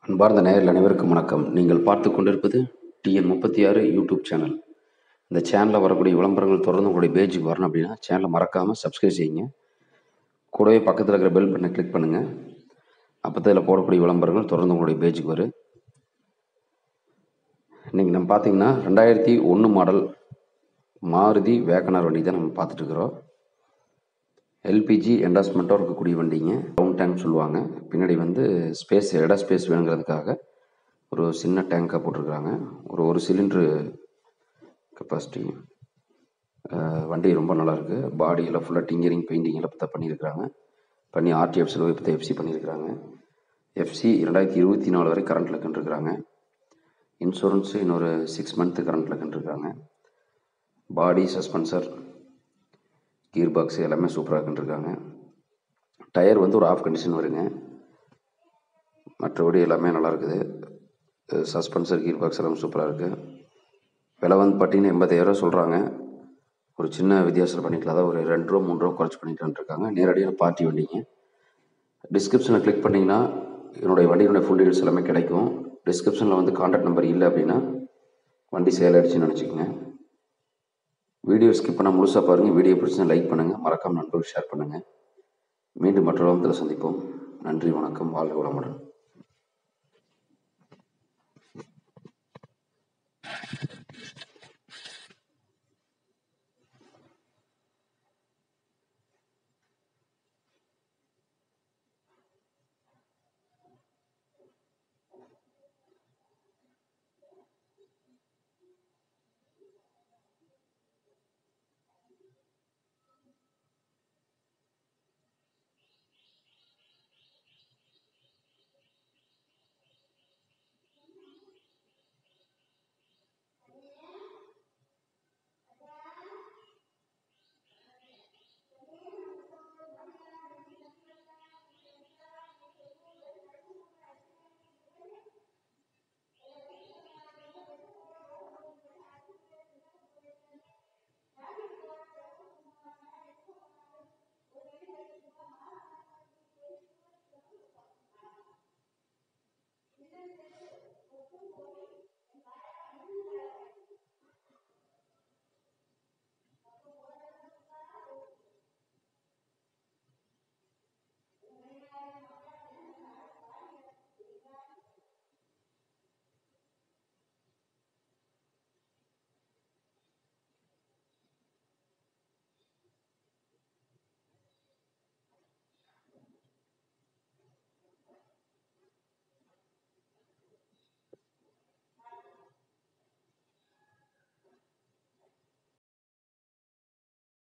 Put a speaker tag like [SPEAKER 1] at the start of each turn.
[SPEAKER 1] அன்பார்ந்த நேயர்கள் அனைவருக்கும் வணக்கம் நீங்கள் பார்த்து கொண்டிருப்பது டிஎன் முப்பத்தி ஆறு யூடியூப் சேனல் இந்த சேனலில் வரக்கூடிய விளம்பரங்கள் தொடர்ந்து உங்களுடைய பேஜுக்கு வரணும் அப்படின்னா சேனலை மறக்காமல் சப்ஸ்கிரைப் செய்யுங்க கூடவே பக்கத்தில் இருக்கிற பெல் பட்டனை கிளிக் பண்ணுங்கள் அப்போ தான் இதில் போடக்கூடிய விளம்பரங்கள் தொடர்ந்து உங்களுடைய பேஜுக்கு வரும் இன்றைக்கி நம்ம பார்த்தீங்கன்னா ரெண்டாயிரத்தி ஒன்று மாடல் மாருதி வேகனார் வண்டி தான் நம்ம பார்த்துட்டு இருக்கிறோம் எல்பிஜி என்டாஸ்மெண்ட்டாக இருக்கக்கூடிய வண்டிங்க டவுன் டேங்க் சொல்லுவாங்க பின்னாடி வந்து ஸ்பேஸ் இட ஸ்பேஸ் வேணுங்கிறதுக்காக ஒரு சின்ன டேங்காக போட்டிருக்கிறாங்க ஒரு ஒரு சிலிண்ட்ரு கெப்பாசிட்டி வண்டி ரொம்ப நல்லாயிருக்கு பாடியெல்லாம் ஃபுல்லாக டிங்கரிங் பெயிண்டிங் எல்லாம் இப்போ பண்ணியிருக்கிறாங்க பண்ணி ஆர்டிஎஃப்ஸில் இப்போ எஃப்சி பண்ணியிருக்கிறாங்க எஃப்சி ரெண்டாயிரத்தி இருபத்தி நாலு வரை கரண்ட்டில் கண்டுருக்குறாங்க இன்சூரன்ஸு இன்னொரு சிக்ஸ் மந்த்து கரண்ட்டில் கண்டுருக்குறாங்க பாடி சஸ்பென்சர் கீர் பாக்ஸ் எல்லாமே சூப்பராக இருக்குன்ட்ருக்காங்க டயர் வந்து ஒரு ஆஃப் கண்டிஷன் வருங்க மற்றபடி எல்லாமே நல்லா இருக்குது சஸ்பென்சர் கீர் பாக்ஸ் எல்லாமே சூப்பராக இருக்குது விலை வந்து பார்த்தீங்கன்னா எண்பத்தாயிரம் சொல்கிறாங்க ஒரு சின்ன வித்தியாசத்தில் பண்ணிக்கலாம் அதாவது ஒரு ரெண்டு ரூபா மூணு ரூபா குறைச்சி பண்ணிக்கலான்ட்டு இருக்காங்க நேரடியாக பார்ட்டி வண்டிங்க டிஸ்கிரிப்ஷனை கிளிக் பண்ணிங்கன்னா என்னுடைய வண்டியினுடைய ஃபுல் டீடைல்ஸ் எல்லாமே கிடைக்கும் டிஸ்கிரிப்ஷனில் வந்து கான்டாக்ட் நம்பர் இல்லை அப்படின்னா வண்டி சேல் ஆகிடுச்சின்னு நினச்சிக்கோங்க வீடியோ ஸ்கிப் பண்ணால் முழுசாக பாருங்கள் வீடியோ பிடிச்சா லைக் பண்ணுங்கள் மறக்காம நண்பர்கள் ஷேர் பண்ணுங்கள் மீண்டும் மற்றொரு சந்திப்போம் நன்றி வணக்கம் வாழ்க வளமுடன்